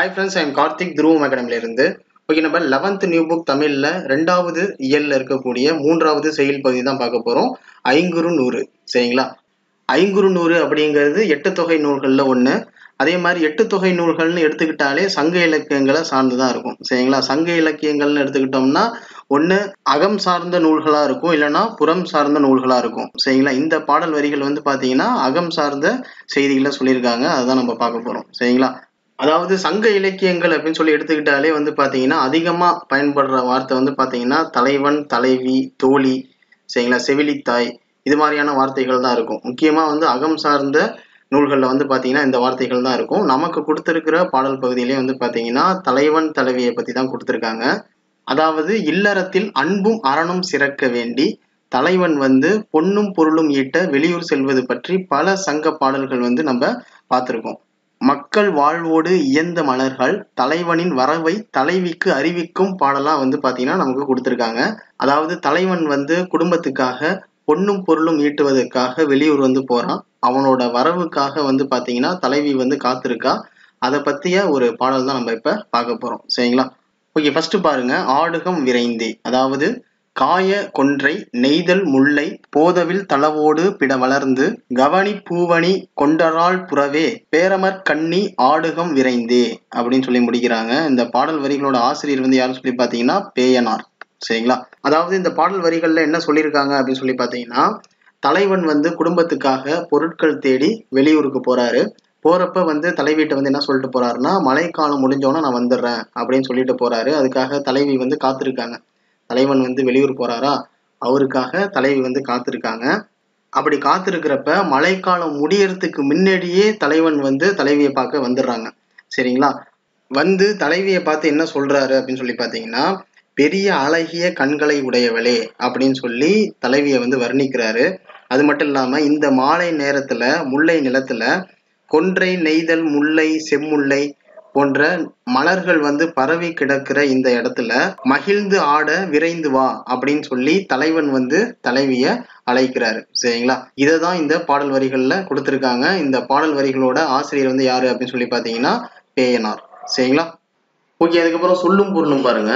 hi friends I'm Karthik துருவம் அகாடமில இருந்து okay நம்ம லெவன்த் நியூ புக் தமிழில் ரெண்டாவது இயல்ல இருக்கக்கூடிய மூன்றாவது செயல் பகுதி தான் பார்க்க போகிறோம் ஐங்குறு நூறு சரிங்களா ஐங்குறு நூறு அப்படிங்கிறது எட்டு தொகை நூல்களில் ஒன்று அதே மாதிரி எட்டு தொகை நூல்கள்னு எடுத்துக்கிட்டாலே சங்க இலக்கியங்களை சார்ந்து தான் இருக்கும் சரிங்களா சங்க இலக்கியங்கள்னு எடுத்துக்கிட்டோம்னா ஒன்று அகம் சார்ந்த நூல்களாக இருக்கும் இல்லைன்னா புறம் சார்ந்த நூல்களாக இருக்கும் சரிங்களா இந்த பாடல் வரிகள் வந்து பார்த்தீங்கன்னா அகம் சார்ந்த செய்திகளை சொல்லியிருக்காங்க அதுதான் நம்ம பார்க்க போகிறோம் சரிங்களா அதாவது சங்க இலக்கியங்கள் அப்படின்னு சொல்லி எடுத்துக்கிட்டாலே வந்து பார்த்தீங்கன்னா அதிகமாக பயன்படுற வார்த்தை வந்து பார்த்தீங்கன்னா தலைவன் தலைவி தோழி சரிங்களா செவிலித்தாய் இது மாதிரியான வார்த்தைகள் தான் இருக்கும் முக்கியமாக வந்து அகம் சார்ந்த நூல்களில் வந்து பார்த்தீங்கன்னா இந்த வார்த்தைகள் தான் இருக்கும் நமக்கு கொடுத்துருக்கிற பாடல் பகுதியிலே வந்து பார்த்தீங்கன்னா தலைவன் தலைவியை பற்றி தான் கொடுத்துருக்காங்க அதாவது இல்லறத்தில் அன்பும் அறனும் சிறக்க வேண்டி தலைவன் வந்து பொன்னும் பொருளும் ஈட்ட வெளியூர் செல்வது பற்றி பல சங்க பாடல்கள் வந்து நம்ம பார்த்துருக்கோம் மக்கள் வாழ்வோடு இயந்த மலர்கள் தலைவனின் வரவை தலைவிக்கு அறிவிக்கும் பாடலாம் வந்து பார்த்தீங்கன்னா நமக்கு கொடுத்துருக்காங்க அதாவது தலைவன் வந்து குடும்பத்துக்காக பொன்னும் பொருளும் ஈட்டுவதற்காக வெளியூர் வந்து போறான் அவனோட வரவுக்காக வந்து பார்த்தீங்கன்னா தலைவி வந்து காத்திருக்கா அதை பற்றிய ஒரு பாடல் தான் நம்ம இப்போ பார்க்க போகிறோம் சரிங்களா ஓகே ஃபர்ஸ்ட் பாருங்க ஆடுகம் விரைந்தே அதாவது காய கொன்றை நெய்தல் முல்லை போதவில் தளவோடு பிட வளர்ந்து கவனி பூவணி கொண்டராள் புறவே பேரமர் கண்ணி ஆடுகம் விரைந்தே அப்படின்னு சொல்லி முடிக்கிறாங்க இந்த பாடல் வரிகளோட ஆசிரியர் வந்து யாரும் சொல்லி பார்த்தீங்கன்னா பேயனார் சரிங்களா அதாவது இந்த பாடல் வரிகள்ல என்ன சொல்லியிருக்காங்க அப்படின்னு சொல்லி பார்த்தீங்கன்னா தலைவன் வந்து குடும்பத்துக்காக பொருட்கள் தேடி வெளியூருக்கு போறாரு போறப்ப வந்து தலைவிட்ட வந்து என்ன சொல்லிட்டு போறாருன்னா மழைக்காலம் முடிஞ்சோன்னா நான் வந்துடுறேன் அப்படின்னு சொல்லிட்டு போறாரு அதுக்காக தலைவி வந்து காத்திருக்காங்க தலைவன் வந்து வெளியூர் போறாரா அவருக்காக தலைவி வந்து காத்திருக்காங்க அப்படி காத்திருக்கிறப்ப மழைக்காலம் முடியறதுக்கு முன்னாடியே தலைவன் வந்து தலைவியை பார்க்க வந்துடுறாங்க சரிங்களா வந்து தலைவியை பார்த்து என்ன சொல்றாரு அப்படின்னு சொல்லி பார்த்தீங்கன்னா பெரிய அழகிய கண்களை உடையவளே அப்படின்னு சொல்லி தலைவியை வந்து வர்ணிக்கிறாரு அது மட்டும் இல்லாம இந்த மாலை நேரத்துல முல்லை நிலத்துல கொன்றை நெய்தல் முல்லை செம்முல்லை போன்ற மலர்கள் வந்து பரவி கிடக்கிற இந்த இடத்துல மகிழ்ந்து ஆட விரைந்து வா அப்படின்னு சொல்லி தலைவன் வந்து தலைவிய அழைக்கிறாரு சரிங்களா இதை தான் இந்த பாடல் வரிகள்ல கொடுத்துருக்காங்க இந்த பாடல் வரிகளோட ஆசிரியர் வந்து யாரு அப்படின்னு சொல்லி பார்த்தீங்கன்னா பேயனார் சரிங்களா ஓகே அதுக்கப்புறம் சொல்லும் பொருளும் பாருங்க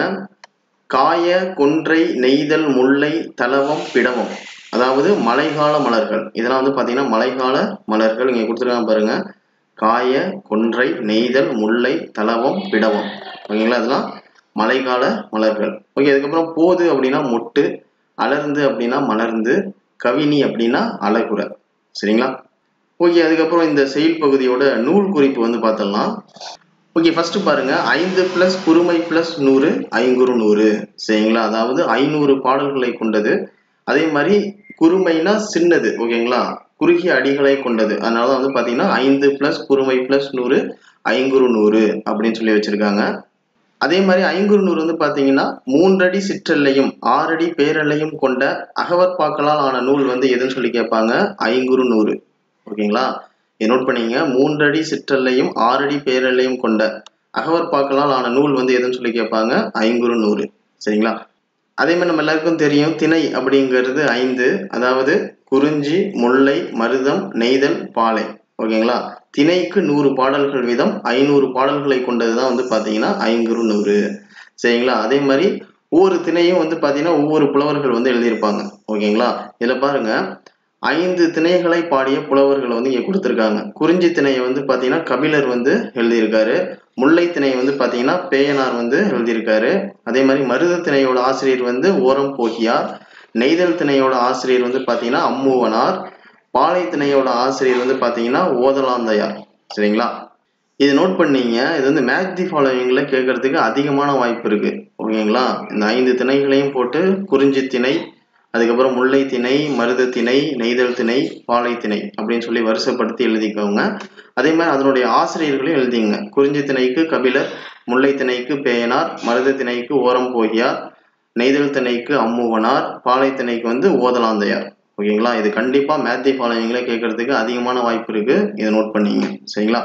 காய கொன்றை நெய்தல் முல்லை தலவம் பிடவம் அதாவது மழைக்கால மலர்கள் இதெல்லாம் வந்து பார்த்தீங்கன்னா மழைக்கால மலர்கள் இங்கே கொடுத்துருக்காங்க பாருங்க காய கொன்றை நெய்தல் முல்லை தலவம் பிடவம் ஓகேங்களா அதெல்லாம் மழைக்கால மலர்கள் ஓகே அதுக்கப்புறம் போது அப்படின்னா மொட்டு அலர்ந்து அப்படின்னா மலர்ந்து கவினி அப்படின்னா அழகுற சரிங்களா ஓகே அதுக்கப்புறம் இந்த செயல் பகுதியோட நூல் குறிப்பு வந்து பார்த்தோம்னா ஓகே ஃபர்ஸ்ட் பாருங்க ஐந்து பிளஸ் குறுமை பிளஸ் நூறு ஐங்குறு நூறு சரிங்களா அதாவது ஐநூறு பாடல்களை கொண்டது அதே மாதிரி குறுமைனா சின்னது ஓகேங்களா குறுகிய அடிகளை கொண்டது அதனால வந்து பார்த்தீங்கன்னா ஐந்து பிளஸ் குறுமை பிளஸ் நூறு ஐங்குறு நூறு அப்படின்னு சொல்லி வச்சிருக்காங்க அதே மாதிரி ஐங்குறு நூறு வந்து பார்த்தீங்கன்னா மூன்றடி சிற்றல்லையும் ஆறடி பேரல்லையும் கொண்ட அகவற்பாக்களால் ஆன நூல் வந்து எதுன்னு சொல்லி கேட்பாங்க ஐங்குறு நூறு ஓகேங்களா நோட் பண்ணீங்க மூன்றடி சிற்றல்லையும் ஆறடி பேரல்லையும் கொண்ட அகவற்பாக்களால் ஆன நூல் வந்து எதுன்னு சொல்லி கேட்பாங்க ஐங்குறு நூறு சரிங்களா அதே மாதிரி நம்ம எல்லாருக்கும் தெரியும் திணை அப்படிங்கிறது ஐந்து அதாவது குறிஞ்சி முல்லை மருதம் நெய்தல் பாலை ஓகேங்களா திணைக்கு நூறு பாடல்கள் வீதம் ஐநூறு பாடல்களை கொண்டது தான் வந்து பார்த்தீங்கன்னா ஐங்குறு நூறு சரிங்களா அதே மாதிரி ஒவ்வொரு திணையும் வந்து பார்த்தீங்கன்னா ஒவ்வொரு புலவர்கள் வந்து எழுதியிருப்பாங்க ஓகேங்களா இதில் பாருங்க ஐந்து திணைகளை பாடிய புலவர்கள் வந்து இங்கே கொடுத்துருக்காங்க குறிஞ்சி திணையை வந்து பார்த்தீங்கன்னா கபிலர் வந்து எழுதியிருக்காரு முல்லை திணையை வந்து பார்த்தீங்கன்னா பேயனார் வந்து எழுதியிருக்காரு அதே மாதிரி மருத திணையோட ஆசிரியர் வந்து ஓரம் போகியார் நெய்தல் திணையோட ஆசிரியர் வந்து பார்த்தீங்கன்னா அம்மூவனார் பாலை திணையோட ஆசிரியர் வந்து பார்த்தீங்கன்னா ஓதலாந்தையார் சரிங்களா இது நோட் பண்ணீங்க இது வந்து மேட்ச் தி ஃபாலோவிங்ல கேட்கறதுக்கு அதிகமான வாய்ப்பு இருக்கு ஓகேங்களா இந்த ஐந்து திணைகளையும் போட்டு குறிஞ்சி திணை அதுக்கப்புறம் முல்லை திணை மருத திணை நெய்தல் திணை பாலை திணை அப்படின்னு சொல்லி வரிசைப்படுத்தி எழுதிக்கோங்க அதே மாதிரி அதனுடைய ஆசிரியர்களையும் எழுதிங்க குறிஞ்சி திணைக்கு கபிலர் முல்லை திணைக்கு பேயனார் மருத திணைக்கு ஓரம் போகியார் நெய்தல் திணைக்கு அம்முவனார் பாலை திணைக்கு வந்து ஓதலாந்தையார் ஓகேங்களா இது கண்டிப்பா மேத்தி ஃபாலோவிங்ல கேட்கறதுக்கு அதிகமான வாய்ப்பு இருக்கு இதை நோட் பண்ணீங்க சரிங்களா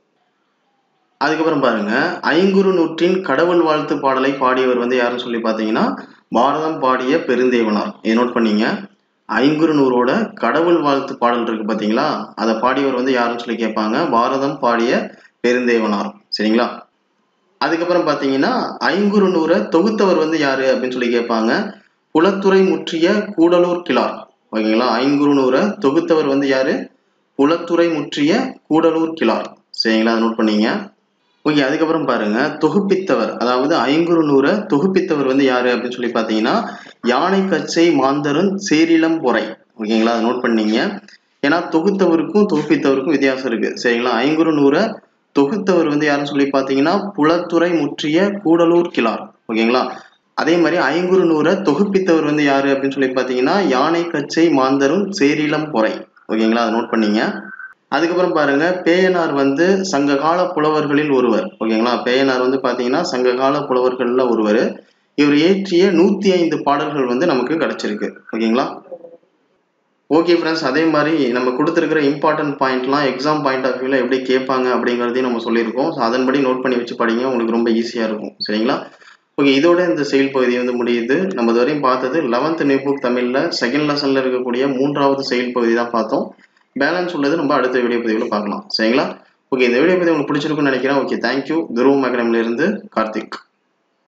அதுக்கப்புறம் பாருங்க ஐங்குறு நூற்றின் கடவுள் வாழ்த்து பாடலை பாடியவர் வந்து யாருன்னு சொல்லி பார்த்தீங்கன்னா பாரதம் பாடிய பெருந்தேவனார் இதை நோட் பண்ணீங்க ஐங்குறு நூறோட கடவுள் வாழ்த்து பாடல் இருக்கு பார்த்தீங்களா அதை பாடியவர் வந்து யாருன்னு சொல்லி கேட்பாங்க பாரதம் பாடிய பெருந்தேவனார் சரிங்களா அதுக்கப்புறம் பார்த்தீங்கன்னா ஐங்குறு நூறை தொகுத்தவர் வந்து யாரு அப்படின்னு சொல்லி கேட்பாங்க புலத்துறை முற்றிய கூடலூர் கிளார் ஓகேங்களா ஐங்குறு நூறை தொகுத்தவர் வந்து யாரு புலத்துறை முற்றிய கூடலூர் கிளார் சரிங்களா அதை நோட் பண்ணீங்க ஓகே அதுக்கப்புறம் பாருங்க தொகுப்பித்தவர் அதாவது ஐங்குறு நூறை தொகுப்பித்தவர் வந்து யாரு அப்படின்னு சொல்லி பார்த்தீங்கன்னா யானை கச்சை மாந்தரன் சேரிலம் பொறை ஓகேங்களா அதை நோட் பண்ணீங்க ஏன்னா தொகுத்தவருக்கும் தொகுப்பித்தவருக்கும் வித்தியாசம் இருக்கு சரிங்களா ஐங்குறு நூறை தொகுத்தவர் வந்து யாருன்னு சொல்லி பார்த்தீங்கன்னா புலத்துறை முற்றிய கூடலூர் கிளார் ஓகேங்களா அதே மாதிரி ஐங்குறு நூறை தொகுப்பித்தவர் வந்து யாரு அப்படின்னு சொல்லி பார்த்தீங்கன்னா யானை கச்சை மாந்தரும் சேரிலம் பொறை ஓகேங்களா அதை நோட் பண்ணீங்க அதுக்கப்புறம் பாருங்க பேயனார் வந்து சங்ககால புலவர்களில் ஒருவர் ஓகேங்களா பேயனார் வந்து பாத்தீங்கன்னா சங்ககால புலவர்கள்ல ஒருவர் இவர் இயற்றிய நூத்தி ஐந்து பாடல்கள் வந்து நமக்கு கிடைச்சிருக்கு ஓகேங்களா ஓகே ஃப்ரெண்ட்ஸ் அதே மாதிரி நம்ம கொடுத்துருக்கிற இம்பார்ட்டன்ட் பாயிண்ட்லாம் எக்ஸாம் பாயிண்ட் ஆஃப் வியூவில் எப்படி கேட்பாங்க அப்படிங்கிறதையும் நம்ம சொல்லியிருக்கோம் ஸோ அதன்படி நோட் பண்ணி வச்சு படிங்க உங்களுக்கு ரொம்ப ஈஸியாக இருக்கும் சரிங்களா ஓகே இதோட இந்த செயல் பகுதி வந்து முடியுது நம்ம இதுவரையும் பார்த்தது லெவன்த் நியூ புக் தமிழில் செகண்ட் லெசனில் இருக்கக்கூடிய மூன்றாவது செயல் பகுதி தான் பார்த்தோம் பேலன்ஸ் உள்ளது நம்ம அடுத்த வீடியோ பதிவில் பார்க்கலாம் சரிங்களா ஓகே இந்த வீடியோ பதிவு உங்களுக்கு பிடிச்சிருக்குன்னு நினைக்கிறேன் ஓகே தேங்க்யூ துருவம் அகாடமிலேருந்து கார்த்திக்